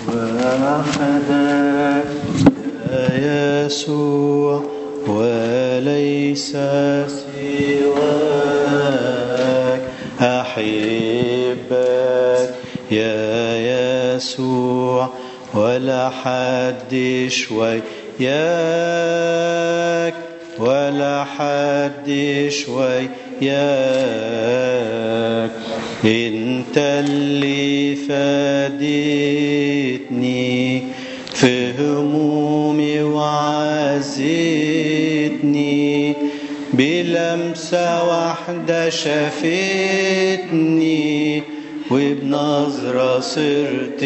وحدك يا يسوع وليس سواك أحبك يا يسوع ولا حد شوياك ولا حد شوياك انت اللي فادتني في همومي وعزتني بلمسة واحدة شافتني وبنظرة صرت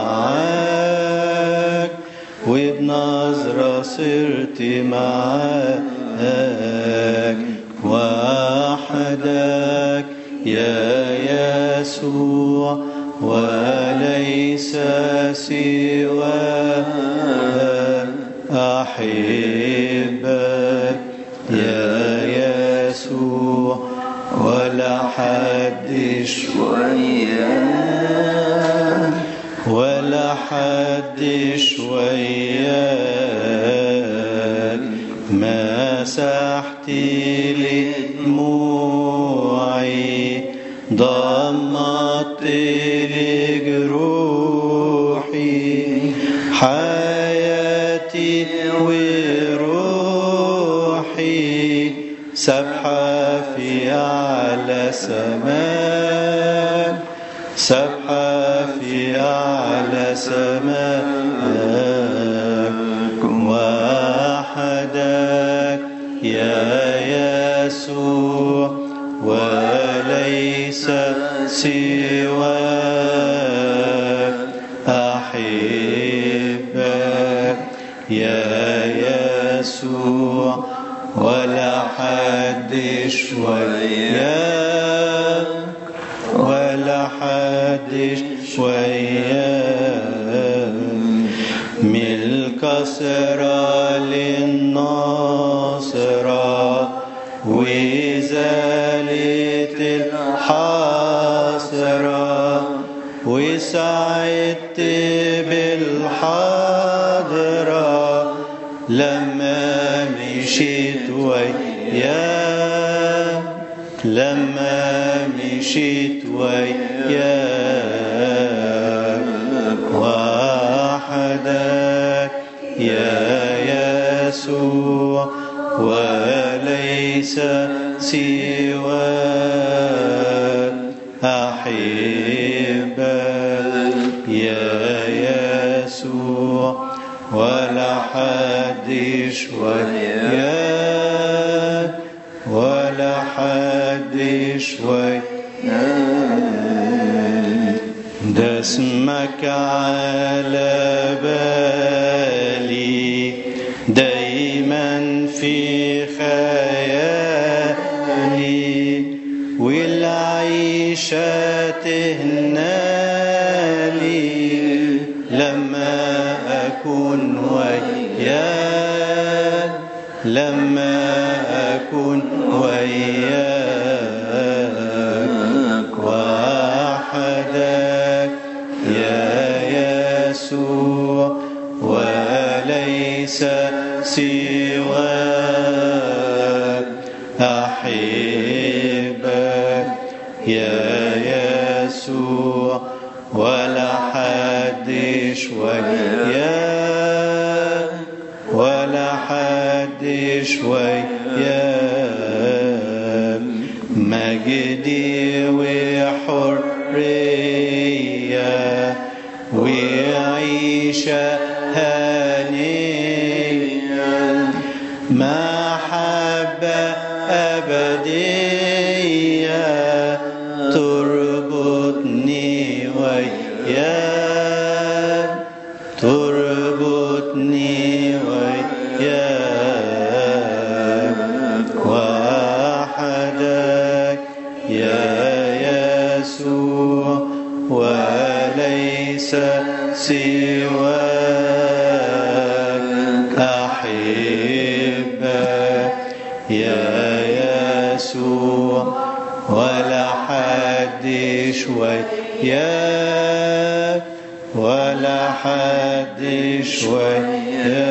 معاك وبنظرة صرت معاك وحدك يا يسوع وليس سواك أحبك يا يسوع ولا حد شوية ولا حد شوية مسحت لي دموعي ضمت لي جروحي حياتي وروحي سبحة في أعلى سماء سبحة في أعلى سماء وحدك يا يسوع وليس سواك أحبك يا يسوع ولا حد شوياك ولا حد شوياك من الكسرة للناصرة وزالت الحاصرة وسعدت بالحاضرة لما مشيت وياك لما مشيت وياك وحدك يا يسوع وليس سواك أحبك يا يسوع ولا حد شوياك ولا حد شوياك ده اسمك على بالي دايما في خيالي والعيشة تهنالي لما أكون وياك لما أكون وياك وحدك يا يسوع وليس سواك أحبك يا يسوع ولا حد شوياك ولا حد شوياك مجدي وحرية وعيشة هانية محبة أبدية تربطني وياك تربطني وياك وحدك يا يسوع وليس سواك أحبك يا يسوع ولا حد شوياك ولا حد شوية